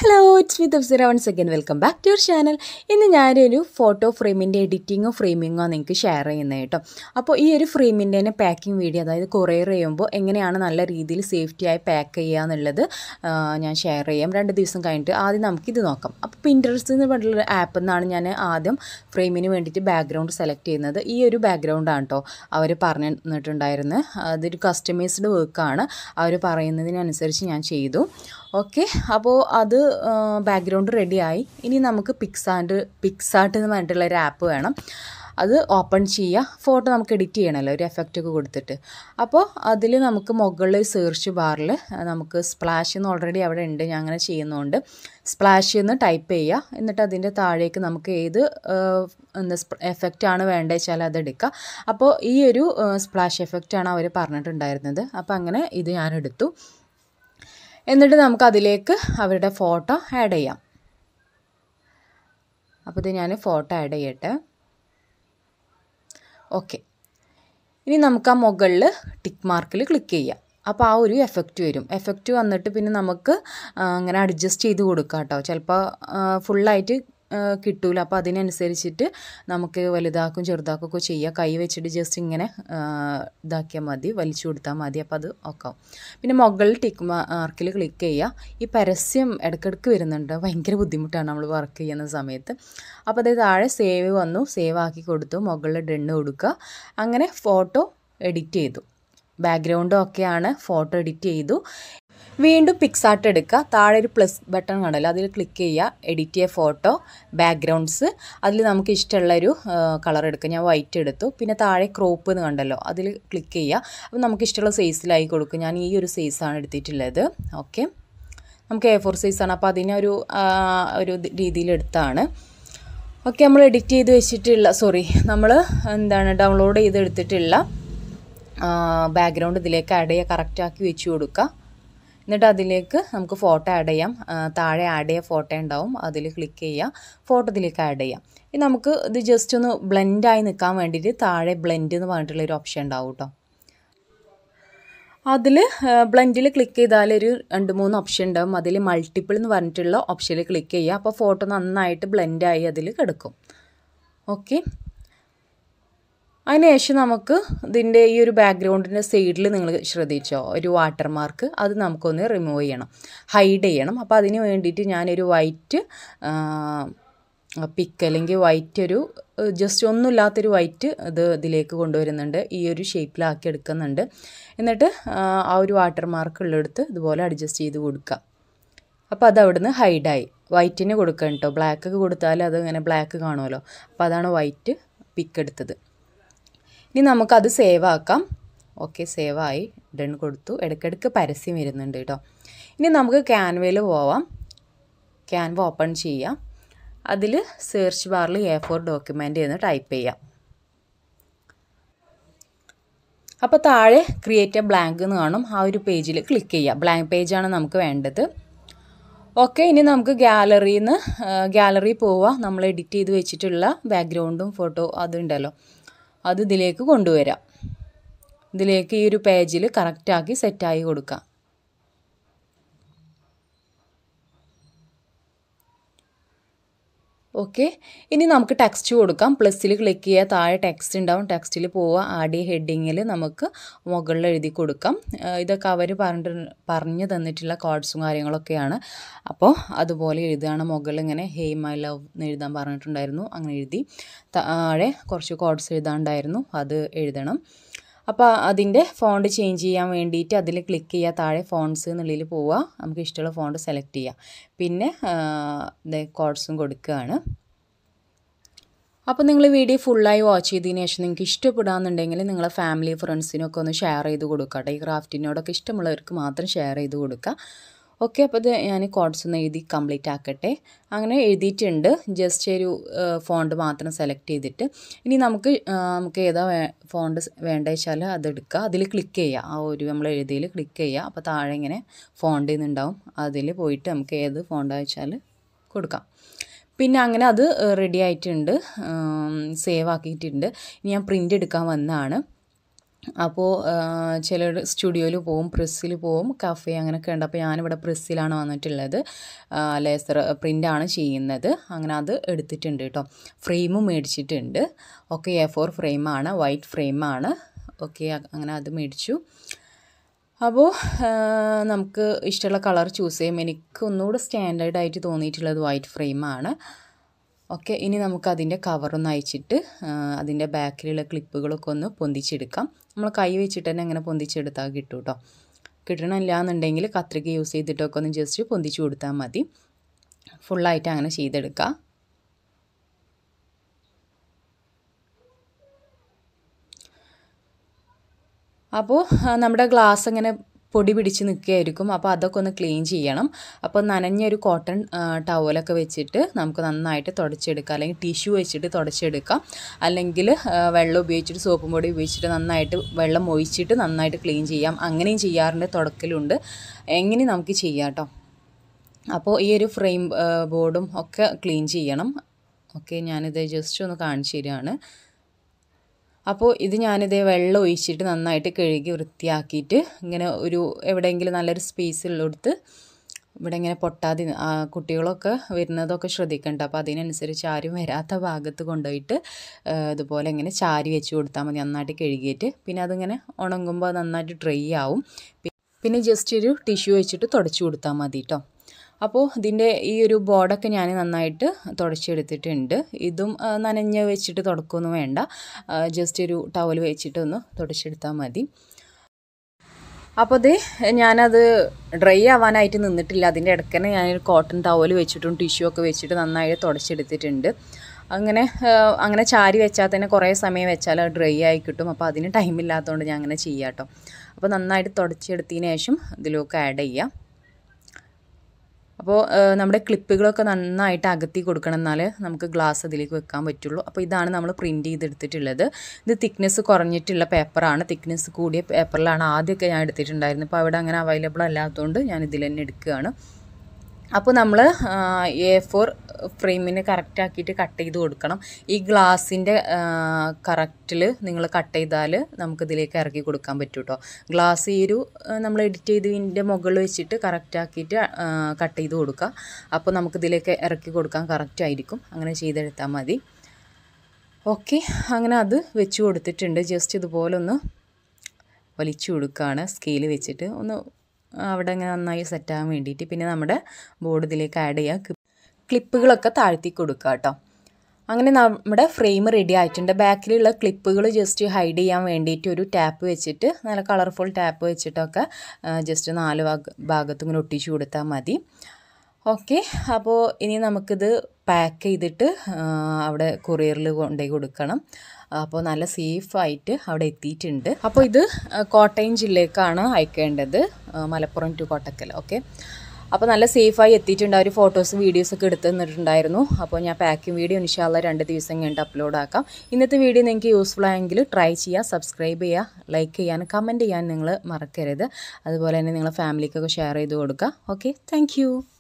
Hello it's me Thafseera once again welcome back to your channel ഇന്ന് ഞാനൊരു photo ഫ്രെയിമിൻ്റെ എഡിറ്റിങ്ങോ ഫ്രെയിമിങ്ങോ നിങ്ങൾക്ക് share ചെയ്യുന്നത് കേട്ടോ അപ്പോൾ ഈ ഒരു ഫ്രെയിമിൻ്റെ തന്നെ പാക്കിംഗ് വീഡിയോ അതായത് കൊറിയർ ചെയ്യുമ്പോൾ എങ്ങനെയാണ് നല്ല രീതിയിൽ സേഫ്റ്റിയായി പാക്ക് ചെയ്യുക എന്നുള്ളത് ആ, ഞാൻ ഷെയർ ചെയ്യാം രണ്ട് ദിവസം കഴിഞ്ഞിട്ട് ആദ്യം നമുക്കിത് നോക്കാം അപ്പോൾ പിൻട്രസ്റ്റ് എന്ന് പറഞ്ഞിട്ടുള്ള ആപ്പിൽ നിന്നാണ് ഞാൻ ആദ്യം ഫ്രെയിമിന് വേണ്ടിയിട്ട് ബാക്ക്ഗ്രൗണ്ട് സെലക്ട് ചെയ്യുന്നത് ഈ ഒരു ബാക്ക്ഗ്രൗണ്ടാണ് കേട്ടോ അവർ പറഞ്ഞു തന്നിട്ടുണ്ടായിരുന്നത് അതൊരു കസ്റ്റമൈസ്ഡ് വർക്കാണ് അവർ പറയുന്നതിനനുസരിച്ച് ഞാൻ ചെയ്തു ഓക്കെ അപ്പോൾ അത് ബാക്ക്ഗ്രൗണ്ട് റെഡിയായി ഇനി നമുക്ക് പിക്സാൻഡ് പിക്സാർട്ട് എന്ന് പറഞ്ഞിട്ടുള്ള ഒരു ആപ്പ് വേണം അത് ഓപ്പൺ ചെയ്യുക ഫോട്ടോ നമുക്ക് എഡിറ്റ് ചെയ്യണമല്ലോ ഒരു എഫക്റ്റ് ഒക്കെ കൊടുത്തിട്ട് അപ്പോൾ അതിൽ നമുക്ക് മുകളിൽ സെർച്ച് ബാറിൽ നമുക്ക് സ്പ്ലാഷ് എന്ന് ഓൾറെഡി അവിടെ ഉണ്ട് ഞാൻ അങ്ങനെ ചെയ്യുന്നതുകൊണ്ട് സ്പ്ലാഷ് എന്ന് ടൈപ്പ് ചെയ്യുക എന്നിട്ട് അതിൻ്റെ താഴേക്ക് നമുക്ക് ഏത് ആ, എന്താ എഫക്റ്റ് ആണ് വേണ്ടത് വെച്ചാൽ അത് എടുക്കുക അപ്പോൾ ഈ ഒരു സ്പ്ലാഷ് എഫക്റ്റ് ആണ് അവർ പറഞ്ഞിട്ടുണ്ടായിരുന്നത് അപ്പോൾ അങ്ങനെ ഇത് ഞാൻ എടുത്തു എന്നിട്ട് നമുക്ക് അതിലേക്ക് അവരുടെ ഫോട്ടോ ആഡ് ചെയ്യാം അപ്പോൾ ഇത് ഞാൻ ഫോട്ടോ ആഡ് ചെയ്യട്ടെ ഓക്കെ ഇനി നമുക്ക് ആ മുകളിൽ ടിക്ക് മാർക്കിൽ ക്ലിക്ക് ചെയ്യാം അപ്പോൾ ആ ഒരു എഫക്റ്റ് വരും എഫക്റ്റ് വന്നിട്ട് പിന്നെ നമുക്ക് ആ, അങ്ങനെ അഡ്ജസ്റ്റ് ചെയ്ത് കൊടുക്കാം കേട്ടോ ചിലപ്പോൾ ഫുള്ളായിട്ട് കിട്ടൂല അപ്പോൾ അതിനനുസരിച്ചിട്ട് നമുക്ക് വലുതാക്കും ചെറുതാക്കും ഒക്കെ ചെയ്യാം കൈ വെച്ചിട്ട് ജസ്റ്റ് ഇങ്ങനെ ആ, ഇതാക്കിയാൽ മതി വലിച്ചു കൊടുത്താൽ മതി അപ്പോൾ അത് ഒക്കെ ആവും. പിന്നെ മുകളിൽ ടിക്ക് മാർക്കിൽ ക്ലിക്ക് ചെയ്യുക ഈ പരസ്യം ഇടയ്ക്കിടയ്ക്ക് വരുന്നുണ്ട് ഭയങ്കര ബുദ്ധിമുട്ടാണ് നമ്മൾ വർക്ക് ചെയ്യുന്ന സമയത്ത് അപ്പോൾ അത് താഴെ സേവ് വന്നു സേവ് ആക്കി കൊടുത്തു മുകളിൽ ഡണ്ണ് കൊടുക്കുക അങ്ങനെ ഫോട്ടോ എഡിറ്റ് ചെയ്തു ബാക്ക്ഗ്രൗണ്ടും ഒക്കെയാണ് ഫോട്ടോ എഡിറ്റ് ചെയ്തു വീണ്ടും പിക്സാർട്ട് എടുക്കുക താഴെ ഒരു പ്ലസ് ബട്ടൺ കണ്ടല്ലോ അതിൽ ക്ലിക്ക് ചെയ്യുക എഡിറ്റ് ചെയ്യുക ഫോട്ടോ ബാക്ക്ഗ്രൗണ്ട്സ് അതിൽ നമുക്ക് ഇഷ്ടമുള്ളൊരു കളർ എടുക്കുക ഞാൻ വൈറ്റ് എടുത്തു പിന്നെ താഴെ ക്രോപ്പ് എന്ന് കണ്ടല്ലോ അതിൽ ക്ലിക്ക് ചെയ്യുക അപ്പോൾ നമുക്ക് ഇഷ്ടമുള്ള സൈസിലായി കൊടുക്കും ഞാൻ ഈ ഒരു സൈസാണ് എടുത്തിട്ടുള്ളത് ഓക്കെ നമുക്ക് എ ഫോർ സൈസാണ് അപ്പോൾ അതിനൊരു ആ, ഒരു രീതിയിൽ എടുത്താണ് ഓക്കെ നമ്മൾ എഡിറ്റ് ചെയ്ത് വെച്ചിട്ടുള്ള സോറി നമ്മൾ എന്താണ് ഡൗൺലോഡ് ചെയ്ത് എടുത്തിട്ടുള്ള ബാക്ക്ഗ്രൗണ്ട് ഇതിലേക്ക് ആഡ് ചെയ്യുക കറക്റ്റാക്കി വെച്ച് കൊടുക്കുക എന്നിട്ട് അതിലേക്ക് നമുക്ക് ഫോട്ടോ ആഡ് ചെയ്യാം ആ, താഴെ ആഡ് ചെയ്യുക ഫോട്ടോ ഉണ്ടാവും അതിൽ ക്ലിക്ക് ചെയ്യുക ഫോട്ടോ ഇതിലേക്ക് ആഡ് ചെയ്യാം ഇനി നമുക്ക് ഇത് ജസ്റ്റ് ഒന്ന് ബ്ലെൻഡായി നിൽക്കാൻ വേണ്ടിയിട്ട് താഴെ ബ്ലെൻഡ് എന്ന് പറഞ്ഞിട്ടുള്ള ഒരു ഓപ്ഷൻ ഉണ്ടാവും കേട്ടോ അതിൽ ബ്ലെൻഡിൽ ക്ലിക്ക് ചെയ്താൽ ഒരു രണ്ട് മൂന്ന് ഓപ്ഷൻ ഉണ്ടാവും അതിൽ മൾട്ടിപ്പിൾ എന്ന് പറഞ്ഞിട്ടുള്ള ഓപ്ഷനിൽ ക്ലിക്ക് ചെയ്യുക അപ്പോൾ ഫോട്ടോ നന്നായിട്ട് ബ്ലെൻഡായി അതിൽ കിടക്കും ഓക്കെ അതിനുശേഷം നമുക്ക് ഇതിൻ്റെ ഈ ഒരു ബാക്ക്ഗ്രൗണ്ടിൻ്റെ സൈഡിൽ നിങ്ങൾ ശ്രദ്ധിച്ചോ ഒരു വാട്ടർ മാർക്ക് അത് നമുക്കൊന്ന് റിമൂവ് ചെയ്യണം ഹൈഡ് ചെയ്യണം അപ്പോൾ അതിന് വേണ്ടിയിട്ട് ഞാനൊരു വൈറ്റ് പിക്ക് അല്ലെങ്കിൽ വൈറ്റ് ഒരു ജസ്റ്റ് ഒന്നുമില്ലാത്തൊരു വൈറ്റ് ഇത് ഇതിലേക്ക് കൊണ്ടുവരുന്നുണ്ട് ഈ ഒരു ഷേപ്പിലാക്കി എടുക്കുന്നുണ്ട് എന്നിട്ട് ആ, ആ ഒരു വാട്ടർ മാർക്ക് ഉള്ളിടത്ത് ഇതുപോലെ അഡ്ജസ്റ്റ് ചെയ്ത് കൊടുക്കുക അപ്പോൾ അത് അവിടുന്ന് ഹൈഡായി വൈറ്റിന് കൊടുക്കണം കേട്ടോ ബ്ലാക്ക് ഒക്കെ കൊടുത്താൽ അത് ഇങ്ങനെ ബ്ലാക്ക് കാണുമല്ലോ അപ്പോൾ അതാണ് വൈറ്റ് പിക്ക് എടുത്തത് ഇനി നമുക്കത് സേവ് ആക്കാം ഓക്കെ സേവ് ആയി ഡൺ കൊടുത്തു ഇടയ്ക്കിടയ്ക്ക് പരസ്യം വരുന്നുണ്ട് കേട്ടോ ഇനി നമുക്ക് ക്യാൻവയിൽ പോവാം ക്യാൻവ ഓപ്പൺ ചെയ്യാം അതിൽ സെർച്ച് ബാറിൽ എ ഫോർ ഡോക്യുമെൻ്റ് എന്ന് ടൈപ്പ് ചെയ്യാം അപ്പോൾ താഴെ ക്രിയേറ്റ് എ ബ്ലാങ്ക് എന്ന് കാണും ആ ഒരു പേജിൽ ക്ലിക്ക് ചെയ്യുക ബ്ലാങ്ക് പേജാണ് നമുക്ക് വേണ്ടത് ഓക്കെ ഇനി നമുക്ക് ഗാലറിയിൽ നിന്ന് ഗാലറി പോവുക നമ്മൾ എഡിറ്റ് ചെയ്ത് വെച്ചിട്ടുള്ള ബാക്ക്ഗ്രൗണ്ടും ഫോട്ടോ അതുണ്ടല്ലോ അത് ഇതിലേക്ക് കൊണ്ടുവരാം ഇതിലേക്ക് ഈ ഒരു പേജിൽ കറക്റ്റാക്കി സെറ്റായി കൊടുക്കാം ഓക്കെ ഇനി നമുക്ക് ടെക്സ്റ്റ് കൊടുക്കാം പ്ലസ്സിൽ ക്ലിക്ക് ചെയ്യുക താഴെ ടെക്സ്റ്റ് ഉണ്ടാവും ടെക്സ്റ്റിൽ പോവുക ആദ്യ ഹെഡിങ്ങിൽ നമുക്ക് മുകളിൽ എഴുതി കൊടുക്കാം ആ, ഇതൊക്കെ അവർ പറഞ്ഞിട്ട് പറഞ്ഞു തന്നിട്ടുള്ള കോഡ്സും കാര്യങ്ങളൊക്കെയാണ് അപ്പോൾ അതുപോലെ എഴുതുകയാണ് മുകളിൽ ഇങ്ങനെ ഹേയ് മൈ ലവ് എന്ന് എഴുതാൻ പറഞ്ഞിട്ടുണ്ടായിരുന്നു അങ്ങനെ എഴുതി താഴെ കുറച്ച് കോഡ്സ് എഴുതാണ്ടായിരുന്നു അത് എഴുതണം അപ്പോൾ അതിൻ്റെ ഫോണ്ട് ചേഞ്ച് ചെയ്യാൻ വേണ്ടിയിട്ട് അതിൽ ക്ലിക്ക് ചെയ്യുക താഴെ ഫോൺസ് എന്നുള്ളതിൽ പോവുക നമുക്ക് ഇഷ്ടമുള്ള ഫോണ്ട് സെലക്ട് ചെയ്യുക പിന്നെ കോഡ്സും കൊടുക്കുകയാണ് അപ്പോൾ നിങ്ങൾ വീഡിയോ ഫുള്ളായി വാച്ച് ചെയ്തതിന് ശേഷം നിങ്ങൾക്ക് ഇഷ്ടപ്പെടാമെന്നുണ്ടെങ്കിൽ നിങ്ങളെ ഫാമിലി ഫ്രണ്ട്സിനൊക്കെ ഒന്ന് ഷെയർ ചെയ്ത് കൊടുക്കുക കേട്ടോ ഈ ക്രാഫ്റ്റിനോടൊക്കെ ഇഷ്ടമുള്ളവർക്ക് മാത്രം ഷെയർ ചെയ്ത് കൊടുക്കുക ഓക്കെ അപ്പോൾ ഇത് ഞാൻ കോഡ്സ് ഒന്ന് എഴുതി കംപ്ലീറ്റ് ആക്കട്ടെ അങ്ങനെ എഴുതിയിട്ടുണ്ട് ജസ്റ്റ് ഒരു ഫോണ്ട് മാത്രം സെലക്ട് ചെയ്തിട്ട് ഇനി നമുക്ക് ആ, നമുക്ക് ഏതാ വേ ഫോണ്ട് വേണ്ടത് വെച്ചാൽ അത് എടുക്കുക അതിൽ ക്ലിക്ക് ചെയ്യുക ആ ഒരു നമ്മൾ എഴുതിയിൽ ക്ലിക്ക് ചെയ്യുക അപ്പോൾ താഴെ ഇങ്ങനെ ഫോണ്ട് എന്നുണ്ടാവും അതിൽ പോയിട്ട് നമുക്ക് ഏത് ഫോണ്ടാ വെച്ചാൽ കൊടുക്കാം പിന്നെ അങ്ങനെ അത് റെഡി ആയിട്ടുണ്ട് സേവ് ആക്കിയിട്ടുണ്ട് ഇനി ഞാൻ പ്രിൻ്റ് എടുക്കാൻ വന്നതാണ് അപ്പോൾ ചിലർ സ്റ്റുഡിയോയിൽ പോവും പ്രസ്സിൽ പോവും കഫേ അങ്ങനെയൊക്കെ ഉണ്ട് അപ്പോൾ ഞാനിവിടെ പ്രസ്സിലാണ് വന്നിട്ടുള്ളത് ലേസർ പ്രിൻ്റാണ് ചെയ്യുന്നത് അങ്ങനെ അത് എടുത്തിട്ടുണ്ട് കേട്ടോ ഫ്രെയിമും മേടിച്ചിട്ടുണ്ട് ഓക്കെ എ ഫോർ ഫ്രെയിമാണ് വൈറ്റ് ഫ്രെയിമാണ് ഓക്കെ അങ്ങനെ അത് മേടിച്ചു അപ്പോൾ നമുക്ക് ഇഷ്ടമുള്ള കളർ ചൂസ് ചെയ്യും എനിക്ക് ഒന്നുകൂടെ സ്റ്റാൻഡേർഡ് ആയിട്ട് തോന്നിയിട്ടുള്ളത് വൈറ്റ് ഫ്രെയിമാണ് ഓക്കെ ഇനി നമുക്ക് അതിൻ്റെ കവറൊന്ന് അയച്ചിട്ട് അതിൻ്റെ ബാക്കിലുള്ള ക്ലിപ്പുകളൊക്കെ ഒന്ന് പൊന്തിച്ചെടുക്കാം നമ്മൾ കൈ വെച്ചിട്ട് തന്നെ അങ്ങനെ പൊന്തിച്ചെടുത്താൽ കിട്ടും കേട്ടോ കിട്ടണില്ല എന്നുണ്ടെങ്കിൽ കത്രിക യൂസ് ചെയ്തിട്ടൊക്കെ ഒന്ന് ജസ്റ്റ് പൊന്തിച്ച് കൊടുത്താൽ മതി ഫുള്ളായിട്ട് അങ്ങനെ ചെയ്തെടുക്കാം അപ്പോൾ നമ്മുടെ ഗ്ലാസ് അങ്ങനെ പൊടി പിടിച്ച് നിൽക്കുകയായിരിക്കും അപ്പോൾ അതൊക്കെ ഒന്ന് ക്ലീൻ ചെയ്യണം അപ്പോൾ നനഞ്ഞൊരു കോട്ടൺ ടവലൊക്കെ വെച്ചിട്ട് നമുക്ക് നന്നായിട്ട് തുടച്ചെടുക്കാം അല്ലെങ്കിൽ ടിഷ്യൂ വെച്ചിട്ട് തുടച്ചെടുക്കാം അല്ലെങ്കിൽ വെള്ളം ഉപയോഗിച്ചിട്ട് സോപ്പും പൊടി ഉപയോഗിച്ചിട്ട് നന്നായിട്ട് വെള്ളം ഒഴിച്ചിട്ട് നന്നായിട്ട് ക്ലീൻ ചെയ്യാം അങ്ങനെയും ചെയ്യാറുണ്ട് തുടക്കലുണ്ട് എങ്ങനെ നമുക്ക് ചെയ്യാം കേട്ടോ അപ്പോൾ ഈ ഒരു ഫ്രെയിം ബോർഡും ഒക്കെ ക്ലീൻ ചെയ്യണം ഓക്കെ ഞാനിത് ജസ്റ്റ് ഒന്ന് കാണിച്ചു തരികയാണ് അപ്പോൾ ഇത് ഞാനിതേ വെള്ളം ഒഴിച്ചിട്ട് നന്നായിട്ട് കഴുകി വൃത്തിയാക്കിയിട്ട് ഇങ്ങനെ ഒരു എവിടെയെങ്കിലും നല്ലൊരു സ്പേസ് ഉള്ളിടത്ത് ഇവിടെ ഇങ്ങനെ പൊട്ടാതെ കുട്ടികളൊക്കെ വരുന്നതൊക്കെ ശ്രദ്ധിക്കണ്ട അപ്പോൾ അതിനനുസരിച്ച് ആരും വരാത്ത ഭാഗത്ത് കൊണ്ടുപോയിട്ട് ഇതുപോലെ ഇങ്ങനെ ചാരി വെച്ച് കൊടുത്താൽ മതി നന്നായിട്ട് കഴുകിയിട്ട് പിന്നെ അതിങ്ങനെ ഉണങ്ങുമ്പോൾ നന്നായിട്ട് ഡ്രൈ ആവും പിന്നെ ജസ്റ്റ് ഒരു ടിഷ്യൂ വെച്ചിട്ട് തുടച്ചു കൊടുത്താൽ മതി കേട്ടോ അപ്പോൾ ഇതിൻ്റെ ഈ ഒരു ബോർഡൊക്കെ ഞാൻ നന്നായിട്ട് തുടച്ചെടുത്തിട്ടുണ്ട് ഇതും നനഞ്ഞ് വെച്ചിട്ട് തുടക്കൊന്നും വേണ്ട ജസ്റ്റ് ഒരു ടവൽ വെച്ചിട്ടൊന്ന് തുടച്ചെടുത്താൽ മതി അപ്പോൾ ഇത് ഞാനത് ഡ്രൈ ആവാനായിട്ട് നിന്നിട്ടില്ല അതിൻ്റെ ഇടയ്ക്ക് തന്നെ ഞാനൊരു കോട്ടൺ ടവൽ വെച്ചിട്ടും ടിഷ്യൂ ഒക്കെ വെച്ചിട്ട് നന്നായിട്ട് തുടച്ചെടുത്തിട്ടുണ്ട് അങ്ങനെ അങ്ങനെ ചാരി വെച്ചാൽ തന്നെ കുറേ സമയം വെച്ചാൽ ഡ്രൈ ആയി കിട്ടും അപ്പോൾ അതിന് ടൈം ഇല്ലാത്തതുകൊണ്ട് ഞാൻ അങ്ങനെ ചെയ്യാം കേട്ടോ അപ്പോൾ നന്നായിട്ട് തുടച്ചെടുത്തതിന് ശേഷം ഇതിലൊക്കെ ആഡ് ചെയ്യാം അപ്പോൾ നമ്മുടെ ക്ലിപ്പുകളൊക്കെ നന്നായിട്ട് അകത്തി കൊടുക്കണം എന്നാൽ നമുക്ക് ഗ്ലാസ് അതിലേക്ക് വെക്കാൻ പറ്റുള്ളൂ അപ്പോൾ ഇതാണ് നമ്മൾ പ്രിൻറ്റ് ചെയ്തെടുത്തിട്ടുള്ളത് ഇത് തിക്നെസ് കുറഞ്ഞിട്ടുള്ള പേപ്പറാണ് തിക്നെസ് കൂടിയ പേപ്പറിലാണ് ആദ്യമൊക്കെ ഞാൻ എടുത്തിട്ടുണ്ടായിരുന്നത് അപ്പോൾ അവിടെ അങ്ങനെ അവൈലബിൾ അല്ലാത്തതുകൊണ്ട് ഞാൻ ഇതിൽ തന്നെ എടുക്കുകയാണ് അപ്പോൾ നമ്മൾ എ ഫോർ ഫ്രെയിമിന് കറക്റ്റ് ആക്കിയിട്ട് കട്ട് ചെയ്ത് കൊടുക്കണം ഈ ഗ്ലാസിൻ്റെ കറക്റ്റിൽ നിങ്ങൾ കട്ട് ചെയ്താൽ നമുക്കിതിലേക്ക് ഇറക്കി കൊടുക്കാൻ പറ്റും കേട്ടോ ഗ്ലാസ് ഈ ഒരു നമ്മൾ എഡിറ്റ് ചെയ്തതിൻ്റെ മുകളിൽ വെച്ചിട്ട് കറക്റ്റ് ആക്കിയിട്ട് കട്ട് ചെയ്ത് കൊടുക്കുക അപ്പോൾ നമുക്കിതിലേക്ക് ഇറക്കി കൊടുക്കാൻ കറക്റ്റ് ആയിരിക്കും അങ്ങനെ ചെയ്തെടുത്താൽ മതി ഓക്കെ അങ്ങനെ അത് വെച്ച് കൊടുത്തിട്ടുണ്ട് ജസ്റ്റ് ഇതുപോലെ ഒന്ന് വലിച്ചു കൊടുക്കുകയാണ് സ്കെയിൽ വെച്ചിട്ട് ഒന്ന് അവിടെ അങ്ങനെ നന്നായി സെറ്റാകാൻ വേണ്ടിയിട്ട് പിന്നെ നമ്മുടെ ബോർഡ് ഇതിലേക്ക് ആഡ് ചെയ്യുക ക്ലിപ്പുകളൊക്കെ താഴ്ത്തി കൊടുക്കുക കേട്ടോ അങ്ങനെ നമ്മുടെ ഫ്രെയിം റെഡി ആയിട്ടുണ്ട് ബാക്കിലുള്ള ക്ലിപ്പുകൾ ജസ്റ്റ് ഹൈഡ് ചെയ്യാൻ വേണ്ടിയിട്ട് ഒരു ടാപ്പ് വെച്ചിട്ട് നല്ല കളർഫുൾ ടാപ്പ് വെച്ചിട്ടൊക്കെ ജസ്റ്റ് നാല് ഭാഗ ഭാഗത്തും ഇങ്ങനെ ഒട്ടിച്ചു കൊടുത്താൽ മതി ഓക്കെ അപ്പോൾ ഇനി നമുക്കിത് പാക്ക് ചെയ്തിട്ട് അവിടെ കൊറിയറിൽ കൊണ്ടുപോയി കൊടുക്കണം അപ്പോൾ നല്ല സേഫായിട്ട് അവിടെ എത്തിയിട്ടുണ്ട് അപ്പോൾ ഇത് കോട്ടയം ജില്ലയ്ക്കാണ് അയക്കേണ്ടത് മലപ്പുറം ടു കോട്ടക്കൽ ഓക്കെ അപ്പോൾ നല്ല സേഫായി എത്തിയിട്ടുണ്ട് അവർ ഫോട്ടോസ് വീഡിയോസൊക്കെ എടുത്ത് തന്നിട്ടുണ്ടായിരുന്നു അപ്പോൾ ഞാൻ പാക്കിംഗ് വീഡിയോ ഇൻഷാല്ല രണ്ട് ദിവസം കഴിഞ്ഞിട്ട് അപ്ലോഡ് ആക്കാം ഇന്നത്തെ വീഡിയോ നിങ്ങൾക്ക് യൂസ്ഫുൾ ആയെങ്കിൽ ട്രൈ ചെയ്യുക സബ്സ്ക്രൈബ് ചെയ്യുക ലൈക്ക് ചെയ്യാൻ കമൻറ്റ് ചെയ്യാൻ നിങ്ങൾ മറക്കരുത് അതുപോലെ തന്നെ നിങ്ങളെ ഫാമിലിക്കൊക്കെ ഷെയർ ചെയ്ത് കൊടുക്കുക ഓക്കെ താങ്ക്